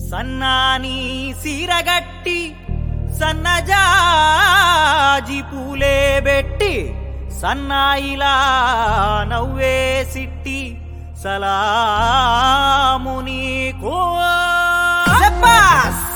సన్నాని సీరగట్టి సన్నజాజి పూలే బెట్టి సన్నాయిలా నవ్వే సిట్టి సలాముని కో శబ్బాస్!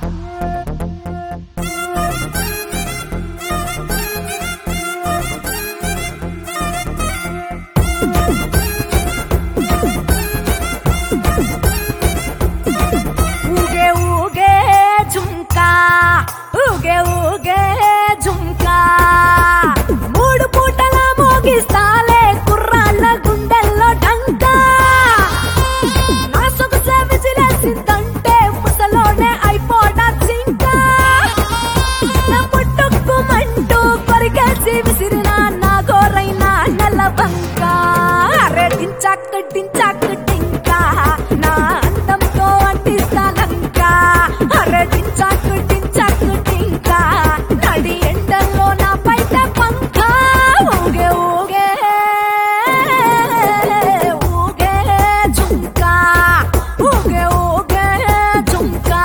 ఊగే ఊగే జుంకా ఊగే ఊగే జుంకా మూడు పూటల మోగిస్తాలే కుర్రాళ్ళ గుండెల్లో ఢంకా నా సొగసే విసిరేసిందంటే ముసలోనే అయిపోడా చింకా నా పుట్టుకుమంటూ కొరికేసి విసిరిన నా గోరైన నల్లబంక అరే డించాక్ డించాక్ టింకా నా అందంతో అంటిస్తానంకా అరే డించాక్ డించాక్ టింకా నడి ఎండల్లో నా బయట పంక ఊగే ఊగే ఊగే జుంకా ఊగే ఊగే జుంకా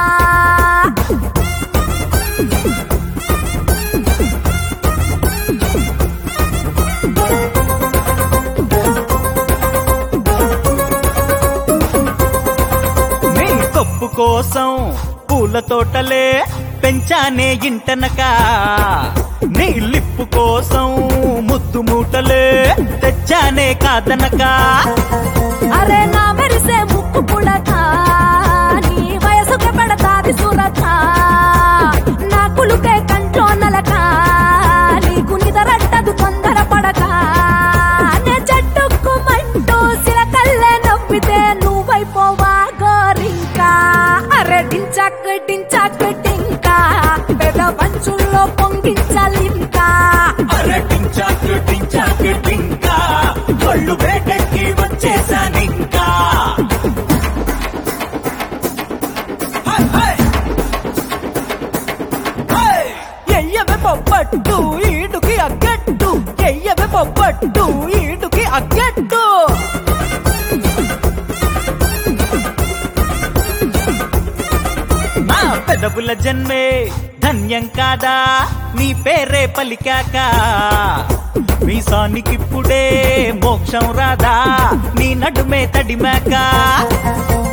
నీ కప్పు కోసం పూల తోటలే పెంచానే ఇంటనక నీ లిప్పు కోసం ముద్దు మూటలే తెచ్చానే కాదనక అరే నా మెరిసే ముక్కు పుడక నీ వయసుకే పెడతాది సురక నా కులుకే కంట్లో నలక నీకు నిదరట్టదు తొందర పడక నే చెట్టుకుమంటూ సిరకల్లే నవ్వితే నువ్వైపోవా గోరింకా అరే డించాక్ డించాక్ డింకా పెద పంచుల్లో పొంగించాలింకా అరటించాకు టించాకు టింకా ఒళ్ళు వేటకి వచ్చేసానింకా ఎయ్యవే పొప్పట్టు ఈటుకి అగ్గట్టు ఎయ్యవే పొప్పట్టు ఈటుకి అగ్గట్టు నా పెదవుల జన్మే ధన్యం కాదా నీ పేరే పలికాక మీసానికిప్పుడే మోక్షం రాదా నీ నడుమే తడిమాక